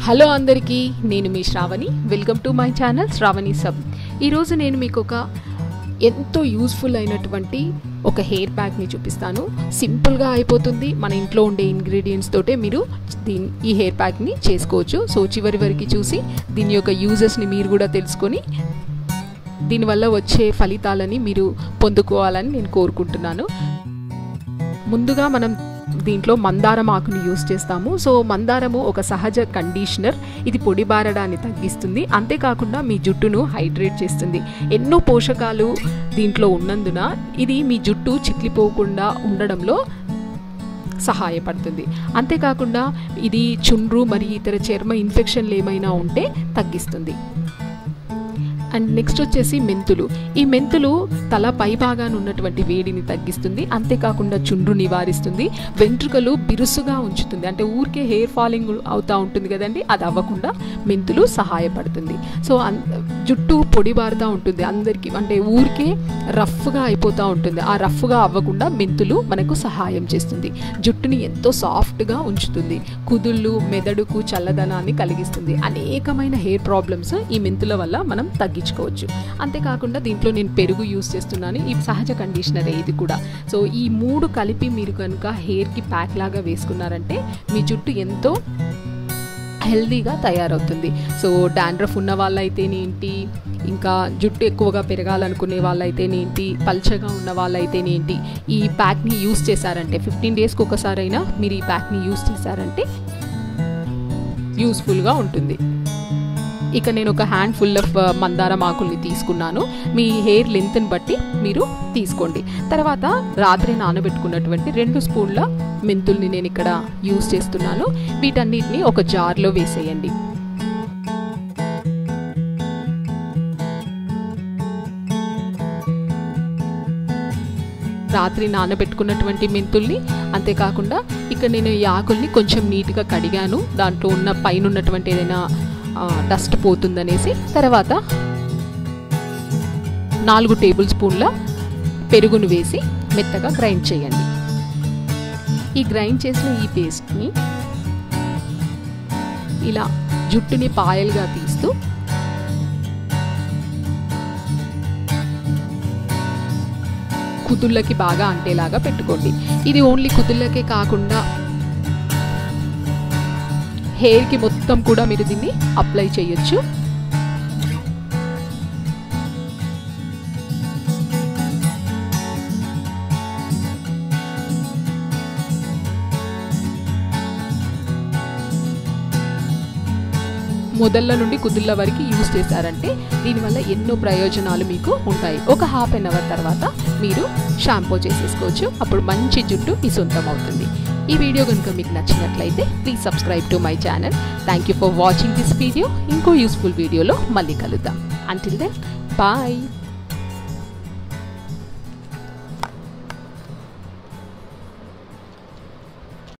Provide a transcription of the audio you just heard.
hello అందరికీ నేను మీ Shravani welcome to my channel Shravani సబ్ ఈరోజు నేను మీకు ఒక ఎంతో యూస్ఫుల్ అయినటువంటి ఒక హెయిర్ ప్యాక్ని చూపిస్తాను సింపుల్గా అయిపోతుంది మన ఇంట్లో ఉండే ఇంగ్రీడియంట్స్ తోటే మీరు దీని ఈ హెయిర్ ప్యాక్ని చేసుకోవచ్చు సో చివరి వరకు చూసి దీని యొక్క యూజెస్ని మీరు కూడా తెలుసుకొని దీనివల్ల వచ్చే ఫలితాలని మీరు పొందుకోవాలని నేను కోరుకుంటున్నాను ముందుగా మనం దీంట్లో మందారం ఆకుని యూస్ చేస్తాము సో మందారము ఒక సహజ కండిషనర్ ఇది పొడి బారడాన్ని తగ్గిస్తుంది అంతేకాకుండా మీ జుట్టును హైడ్రేట్ చేస్తుంది ఎన్నో పోషకాలు దీంట్లో ఉన్నందున ఇది మీ జుట్టు చిట్లిపోకుండా ఉండడంలో సహాయపడుతుంది అంతేకాకుండా ఇది చుండ్రు మరియు ఇతర చర్మ ఇన్ఫెక్షన్లు ఏమైనా ఉంటే తగ్గిస్తుంది అండ్ నెక్స్ట్ వచ్చేసి మెంతులు ఈ మెంతులు తల పై భాగాన ఉన్నటువంటి వేడిని తగ్గిస్తుంది అంతేకాకుండా చుండ్రు నివారిస్తుంది వెంట్రుకలు బిరుసుగా ఉంచుతుంది అంటే ఊరికే హెయిర్ ఫాలింగ్ అవుతూ ఉంటుంది కదండి అది అవ్వకుండా మెంతులు సహాయపడుతుంది సో అన్ జుట్టు పొడిబారుతూ ఉంటుంది అందరికీ అంటే ఊరికే రఫ్గా అయిపోతూ ఉంటుంది ఆ రఫ్గా అవ్వకుండా మెంతులు మనకు సహాయం చేస్తుంది జుట్టుని ఎంతో సాఫ్ట్గా ఉంచుతుంది కుదుళ్ళు మెదడుకు చల్లదనాన్ని కలిగిస్తుంది అనేకమైన హెయిర్ ప్రాబ్లమ్స్ ఈ మెంతుల వల్ల మనం తగ్గించుకోవచ్చు అంతేకాకుండా దీంట్లో నేను పెరుగు యూస్ చేస్తున్నాను ఈ సహజ కండిషనర్ ఇది కూడా సో ఈ మూడు కలిపి మీరు కనుక హెయిర్కి ప్యాక్ లాగా వేసుకున్నారంటే మీ జుట్టు ఎంతో హెల్దీగా తయారవుతుంది సో డాండ్రఫ్ ఉన్న వాళ్ళైతేనేంటి ఇంకా జుట్టు ఎక్కువగా పెరగాలనుకునే వాళ్ళైతేనేంటి పల్చగా ఉన్న వాళ్ళైతేనేంటి ఈ ప్యాక్ని యూస్ చేశారంటే ఫిఫ్టీన్ డేస్కి ఒకసారైనా మీరు ఈ ప్యాక్ని యూస్ చేశారంటే యూస్ఫుల్గా ఉంటుంది ఇక నేను ఒక హ్యాండ్ ఫుల్ ఆఫ్ మందారం ఆకుల్ని తీసుకున్నాను మీ హెయిర్ లెంత్ని బట్టి మీరు తీసుకోండి తర్వాత రాత్రి నానబెట్టుకున్నటువంటి రెండు స్పూన్ల మెంతుల్ని నేను ఇక్కడ యూస్ చేస్తున్నాను వీటన్నిటిని ఒక జార్లో వేసేయండి రాత్రి నానబెట్టుకున్నటువంటి మెంతుల్ని అంతేకాకుండా ఇక్కడ నేను ఈ ఆకుల్ని కొంచెం నీట్గా కడిగాను దాంట్లో ఉన్న పైన ఉన్నటువంటి ఏదైనా డస్ట్ పోతుందనేసి తర్వాత నాలుగు టేబుల్ స్పూన్ల పెరుగును వేసి మెత్తగా గ్రైండ్ చేయండి ఈ గ్రైండ్ చేసిన ఈ పేస్ట్ని ఇలా జుట్టుని పాయలుగా తీస్తూ కుదుళ్ళకి బాగా అంటేలాగా పెట్టుకోండి ఇది ఓన్లీ కుదుళ్ళకే కాకుండా హెయిర్కి మొత్తం కూడా మీరు దీన్ని అప్లై చేయొచ్చు మొదళ్ళ నుండి కుదుళ్ళ వరకు యూజ్ చేశారంటే దీనివల్ల ఎన్నో ప్రయోజనాలు మీకు ఉంటాయి ఒక హాఫ్ అన్ అవర్ తర్వాత మీరు షాంపూ చేసేసుకోవచ్చు అప్పుడు మంచి జుట్టు మీ సొంతం అవుతుంది ఈ వీడియో కనుక మీకు నచ్చినట్లయితే please subscribe to my channel thank you for watching this video ఇంకో యూస్ఫుల్ వీడియోలో మళ్ళీ కలుద్దాం అంటిల్ దెన్ బాయ్